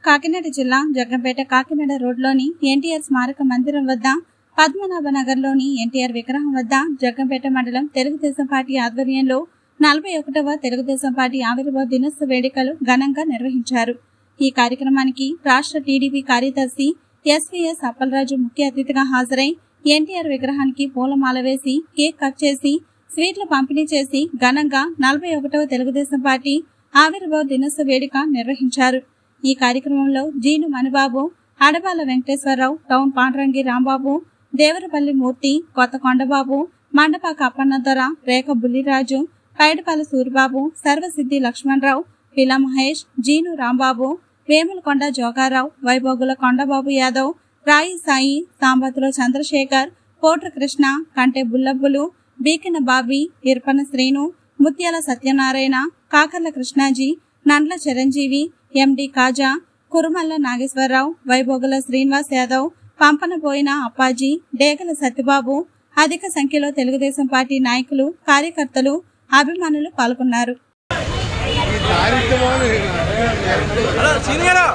కాకినాడ జిల్లా జగ్గంపేట కాకినాడ రోడ్లోని ఎన్టీఆర్ స్మారక మందిరం వద్ద పద్మనాభ నగర్లోని ఎన్టీఆర్ విగ్రహం వద్ద జగ్గంపేట మండలం తెలుగుదేశం పార్టీ ఆధ్వర్యంలో నలభై ఒకటవ తెలుగుదేశం పార్టీ ఆవిర్భావ దినోత్సవ వేడుకలు ఘనంగా నిర్వహించారు ఈ కార్యక్రమానికి రాష్ట్ర టీడీపీ కార్యదర్శి ఎస్వీఎస్ అప్పలరాజు ముఖ్య అతిథిగా హాజరై ఎన్టీఆర్ విగ్రహానికి పూలమాల వేసి కేక్ కట్ చేసి స్వీట్లు పంపిణీ చేసి ఘనంగా నలభై ఒకటవ తెలుగుదేశం పార్టీ ఆవిర్భావ దినోత్సవ వేడుక నిర్వహించారు ఈ కార్యక్రమంలో జీను మణిబాబు అడబాల వెంకటేశ్వరరావు టౌన్ పాండ్రంగి రాంబాబు దేవరపల్లి మూర్తి కొత్త కొండబాబు మండపాక అప్పన్నదొర రేఖ బుల్లిరాజు పైడిపల్లి సూరిబాబు సర్వసిద్ధి లక్ష్మణరావు పిల మహేష్ జీను రాంబాబు వేములకొండ జోగారావు వైభోగుల కొండబాబు యాదవ్ రాయి సాయి సాంబతుల చంద్రశేఖర్ కోట్ర కృష్ణ కంటె బుల్లబ్బులు బీకిన బాబి ఇర్పన శ్రీను ముత్యాల సత్యనారాయణ కాకర్ల కృష్ణాజీ నండ్ల చిరంజీవి ఎండి కాజా కురుమల్ల నాగేశ్వరరావు వైభోగుల శ్రీనివాస్ యాదవ్ పంపనబోయిన అప్పాజీ డేగల సత్యబాబు అధిక సంఖ్యలో తెలుగుదేశం పార్టీ నాయకులు కార్యకర్తలు అభిమానులు పాల్గొన్నారు ఈ కార్యక్రమాన్ని హలో సీని గారు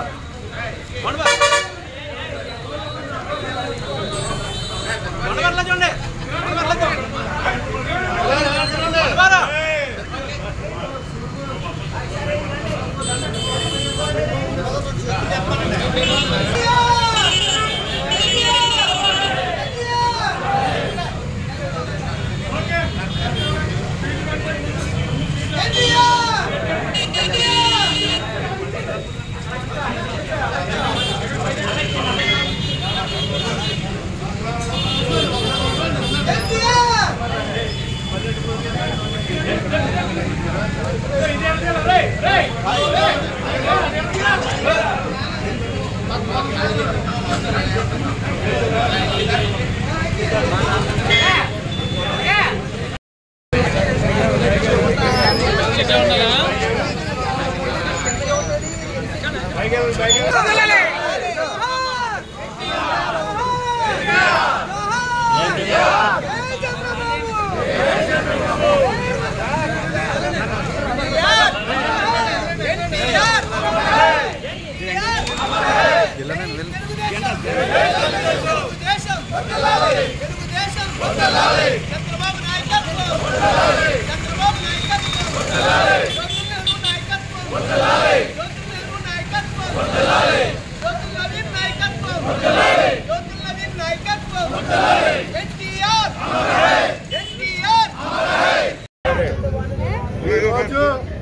కొండబర్లా చూడండి కొండబర్లా చూడండి కొండబారా. చంద్రబాబు నాయకత్వం చంద్రబాబు నాయకత్వం జ్యోతుల నాయకత్వం జ్యోతుల నాయకత్వం జ్యోతుల నవీన్ నాయకత్వం జ్యోతుల నవీన్ నాయకత్వం ఎన్టీఆర్ ఎన్టీఆర్ ఈ రోజు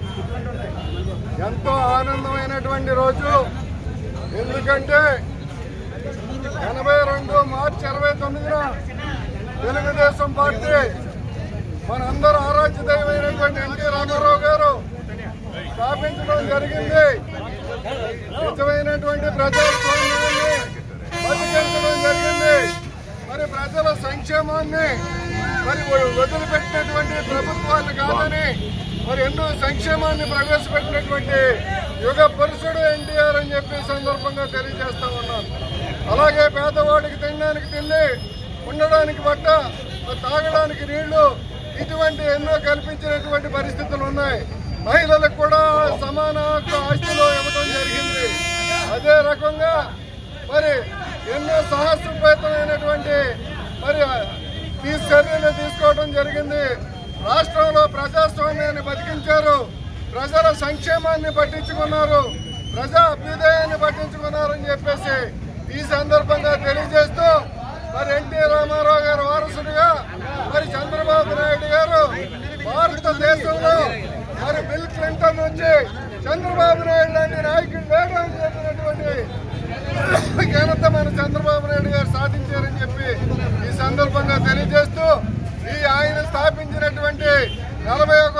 ఎంతో ఆనందమైనటువంటి రోజు ఎందుకంటే ఎనభై రెండు మార్చి ఇరవై తొమ్మిదిన తెలుగుదేశం పార్టీ మనందరూ ఆరాధ్య దైవమైనటువంటి ఎన్టీ రామారావు గారు స్థాపించడం జరిగింది నిజమైనటువంటి ప్రజాస్వామ్యాన్ని బతికించడం జరిగింది మరి ప్రజల సంక్షేమాన్ని మరి వదిలిపెట్టినటువంటి ప్రభుత్వాలు కాదని మరి ఎన్నో సంక్షేమాన్ని ప్రవేశపెట్టినటువంటి యుగ పురుషుడు ఎన్టీఆర్ అని చెప్పి ఈ సందర్భంగా తెలియజేస్తా ఉన్నాను అలాగే పేదవాడికి తినడానికి తిండి ఉండడానికి బట్ట తాగడానికి నీళ్లు ఇటువంటి ఎన్నో కల్పించినటువంటి పరిస్థితులు ఉన్నాయి మహిళలకు కూడా సమాన హక్కు ఆస్తిలో ఇవ్వడం జరిగింది అదే రకంగా మరి ఎన్నో సాహసోపేతమైనటువంటి మరి ఈ చర్యలు తీసుకోవడం జరిగింది రాష్ట్రంలో ప్రజాస్వామ్యాన్ని బతికించారు ప్రజల సంక్షేమాన్ని పట్టించుకున్నారు ప్రజా అభ్యుదయాన్ని పట్టించుకున్నారని చెప్పేసి ఈ సందర్భంగా తెలియజేస్తూ మరి ఎన్టీ రామారావు గారు వారసుడిగా మరి చంద్రబాబు నాయుడు గారు భారతదేశంలో మరి బిల్ క్లింటన్ వచ్చి చంద్రబాబు నాయుడు లాంటి నాయకుడు లేడు అని చెప్పినటువంటి ఘనత మన చంద్రబాబు నాయుడు గారు సాధించారని చెప్పి ఈ సందర్భంగా తెలియజేస్తూ ఈ ఆయన స్థాపించినటువంటి నలభై ఒక